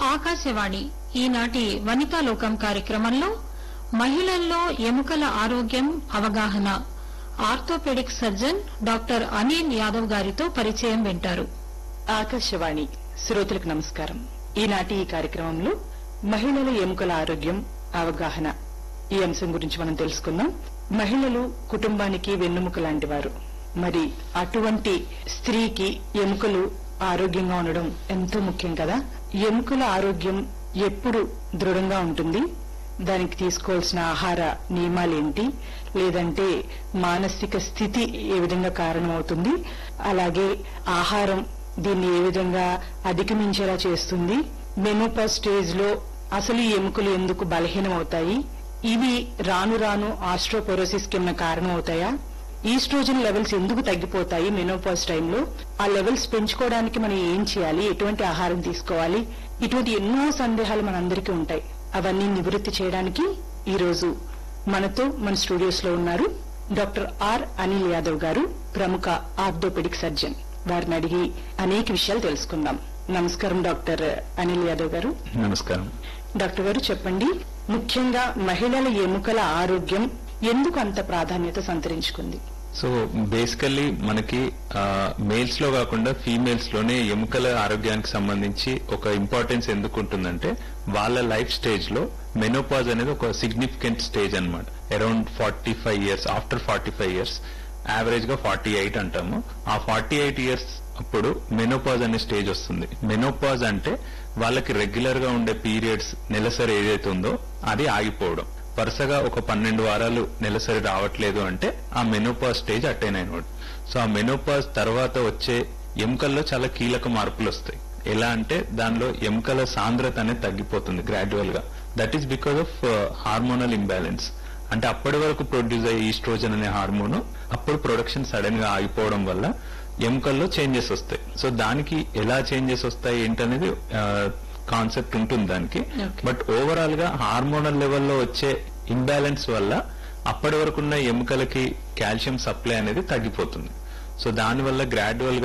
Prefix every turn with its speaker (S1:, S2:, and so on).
S1: ఆకాశవాణి ఈనాటి వనితాలోకం కార్యక్రమంలో మహిళల్లో ఎముకల ఆరోగ్యం అవగాహన orthopaedic surgeon doctor Anil Yadav గారితో పరిచయం వింటారు
S2: ఆకాశవాణి శ్రోతలకు నమస్కారం ఈనాటి ఈ కార్యక్రమంలో మహిళల ఎముకల ఆరోగ్యం అవగాహన ఈ అంశం గురించి మనం తెలుసుకుందాం మహిళలు కుటుంబానికి వెన్నుముక లాంటి వారు మరి అటువంటి స్త్రీకి ఎముకలు ఆరోగ్యంగా ఉండడం ఎంతో ముఖ్యం కదా ఎముకల ఆరోగ్యం ఎప్పుడు దృఢంగా ఉంటుంది దానికి తీసుకోవాల్సిన ఆహార నియమాలేంటి లేదంటే మానసిక స్థితి ఏ విధంగా కారణమవుతుంది అలాగే ఆహారం దీన్ని ఏ విధంగా అధిగమించేలా చేస్తుంది మెనోపా స్టేజ్ లో అసలు ఈ ఎముకలు ఎందుకు బలహీనం అవుతాయి ఇవి రాను రాను ఆస్ట్రోపోరోసిస్ కి ఏమైనా కారణం అవుతాయా ఈస్ట్రోజన్ లెవెల్స్ ఎందుకు తగ్గిపోతాయి మెనోపాజ్ టైంలో ఆ లెవెల్స్ పెంచుకోవడానికి మనం ఏం చేయాలి ఎటువంటి ఆహారం తీసుకోవాలి ఇటువంటి ఎన్నో సందేహాలు మనందరికీ ఉంటాయి అవన్నీ నివృత్తి చేయడానికి ఈ రోజు మనతో మన స్టూడియోస్ లో ఉన్నారు డాక్టర్ ఆర్ అనిల్ యాదవ్ గారు ప్రముఖ ఆర్థోపెడిక్ సర్జన్ వారిని అడిగి అనేక విషయాలు తెలుసుకుందాం నమస్కారం డాక్టర్ అనిల్ యాదవ్ గారు
S3: నమస్కారం
S2: డాక్టర్ గారు చెప్పండి ముఖ్యంగా మహిళల ఎముకల ఆరోగ్యం ఎందుకు అంత ప్రాధాన్యత సంతరించుకుంది
S3: సో బేసికల్లీ మనకి మేల్స్ లో కాకుండా ఫీమేల్స్ లోనే ఎముకల ఆరోగ్యానికి సంబంధించి ఒక ఇంపార్టెన్స్ ఎందుకు ఉంటుందంటే వాళ్ళ లైఫ్ స్టేజ్ లో మెనోపాజ్ అనేది ఒక సిగ్నిఫికెంట్ స్టేజ్ అన్నమాట around forty five years after forty five years average గా ఫార్టీ ఎయిట్ అంటాము ఆ ఫార్టీ ఎయిట్ ఇయర్స్ అప్పుడు మెనోపాజ్ అనే స్టేజ్ వస్తుంది మెనోపాజ్ అంటే వాళ్ళకి రెగ్యులర్ గా ఉండే పీరియడ్స్ నెలసరి ఏదైతే ఉందో అది ఆగిపోవడం వరుసగా ఒక పన్నెండు వారాలు నెలసరి రావట్లేదు అంటే ఆ మెనోపాజ్ స్టేజ్ అటైన్ అయినవాడు సో ఆ మెనోపాజ్ తర్వాత వచ్చే ఎముకల్లో చాలా కీలక మార్పులు వస్తాయి ఎలా అంటే దానిలో ఎముకల సాంద్రత అనేది తగ్గిపోతుంది గ్రాడ్యువల్ గా that is because of hormonal imbalance అంటే అప్పటి వరకు ప్రొడ్యూస్ అయ్యే ఈస్ట్రోజన్ అనే హార్మోన్ అప్పుడు ప్రొడక్షన్ సడన్ గా ఆగిపోవడం వల్ల ఎముకల్లో చేంజెస్ వస్తాయి సో దానికి ఎలా చేంజెస్ వస్తాయి ఏంటనేది కాన్సెప్ట్ ఉంటుంది దానికి
S2: Okay.
S3: బట్ ఓవరాల్ గా హార్మోనల్ లెవెల్లో వచ్చే ఇంబ్యాలెన్స్ వల్ల అప్పటి వరకు ఉన్న ఎముకలకి కాల్షియం సప్లై అనేది తగ్గిపోతుంది సో దానివల్ల గ్రాడ్యువల్ గా